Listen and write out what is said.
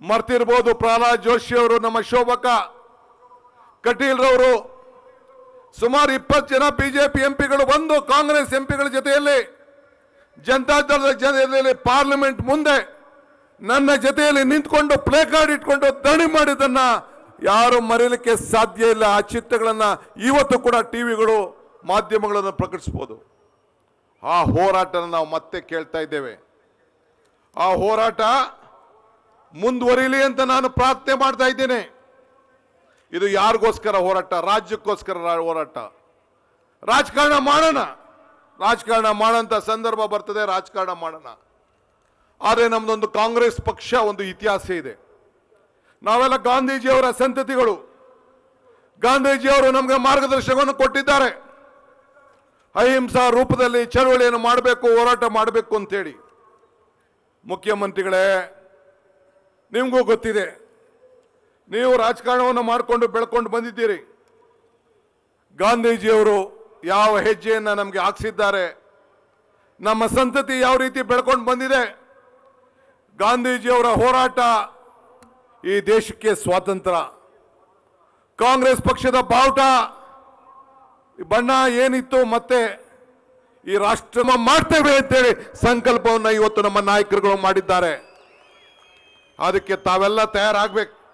ಮರ್ತಿರ್ಬೋದು ಪ್ರಹ್ಲಾದ್ ಜೋಶಿ ಅವರು ನಮ್ಮ ಶೋಭಕ ಕಟೀಲ್ ರವರು ಸುಮಾರು ಇಪ್ಪತ್ತು ಜನ ಬಿಜೆಪಿ ಎಂಪಿಗಳು ಬಂದು ಕಾಂಗ್ರೆಸ್ ಎಂಪಿಗಳ ಜೊತೆಯಲ್ಲಿ ಜನತಾದಳದ ಜೊತೆಯಲ್ಲಿ ಪಾರ್ಲಿಮೆಂಟ್ ಮುಂದೆ ನನ್ನ ಜೊತೆಯಲ್ಲಿ ನಿಂತ್ಕೊಂಡು ಪ್ಲೇ ಕಾರ್ಡ್ ಇಟ್ಕೊಂಡು ದಣಿ ಮಾಡಿದ್ದನ್ನ ಯಾರು ಮರೀಲಿಕ್ಕೆ ಸಾಧ್ಯ ಇಲ್ಲ ಆ ಚಿತ್ರಗಳನ್ನ ಇವತ್ತು ಕೂಡ ಟಿವಿಗಳು ಮಾಧ್ಯಮಗಳನ್ನು ಪ್ರಕಟಿಸಬಹುದು ಆ ಹೋರಾಟನ ನಾವು ಮತ್ತೆ ಕೇಳ್ತಾ ಇದ್ದೇವೆ ಆ ಹೋರಾಟ ಮುಂದುವರಿಲಿ ಅಂತ ನಾನು ಪ್ರಾರ್ಥನೆ ಮಾಡ್ತಾ ಇದ್ದೇನೆ ಇದು ಯಾರಿಗೋಸ್ಕರ ಹೋರಾಟ ರಾಜ್ಯಕ್ಕೋಸ್ಕರ ರಾ- ಹೋರಾಟ ರಾಜಕಾರಣ ಮಾಡೋಣ ರಾಜಕಾರಣ ಮಾಡೋಂಥ ಸಂದರ್ಭ ಬರ್ತದೆ ರಾಜಕಾರಣ ಮಾಡೋಣ ಆದರೆ ನಮ್ದೊಂದು ಕಾಂಗ್ರೆಸ್ ಪಕ್ಷ ಒಂದು ಇತಿಹಾಸ ಇದೆ ನಾವೆಲ್ಲ ಗಾಂಧೀಜಿಯವರ ಸಂತತಿಗಳು ಗಾಂಧೀಜಿಯವರು ನಮಗೆ ಮಾರ್ಗದರ್ಶನವನ್ನು ಕೊಟ್ಟಿದ್ದಾರೆ ಅಹಿಂಸಾ ರೂಪದಲ್ಲಿ ಚಳವಳಿಯನ್ನು ಮಾಡಬೇಕು ಹೋರಾಟ ಮಾಡಬೇಕು ಅಂತೇಳಿ ಮುಖ್ಯಮಂತ್ರಿಗಳೇ ನಿಮಗೂ ಗೊತ್ತಿದೆ ನೀವು ರಾಜಕಾರಣವನ್ನು ಮಾಡಿಕೊಂಡು ಬೆಳ್ಕೊಂಡು ಬಂದಿದ್ದೀರಿ ಗಾಂಧೀಜಿಯವರು ಯಾವ ಹೆಜ್ಜೆಯನ್ನು ನಮಗೆ ಹಾಕ್ಸಿದ್ದಾರೆ ನಮ್ಮ ಸಂತತಿ ಯಾವ ರೀತಿ ಬೆಳ್ಕೊಂಡು ಬಂದಿದೆ ಗಾಂಧೀಜಿಯವರ ಹೋರಾಟ ಈ ದೇಶಕ್ಕೆ ಸ್ವಾತಂತ್ರ್ಯ ಕಾಂಗ್ರೆಸ್ ಪಕ್ಷದ ಬಾವುಟ ಈ ಬಣ್ಣ ಏನಿತ್ತು ಮತ್ತೆ ಈ ರಾಷ್ಟ್ರ ಮಾಡ್ತೇವೆ ಅಂತೇಳಿ ಸಂಕಲ್ಪವನ್ನು ಇವತ್ತು ನಮ್ಮ ನಾಯಕರುಗಳು ಮಾಡಿದ್ದಾರೆ ಅದಕ್ಕೆ ತಾವೆಲ್ಲ ತಯಾರಾಗಬೇಕು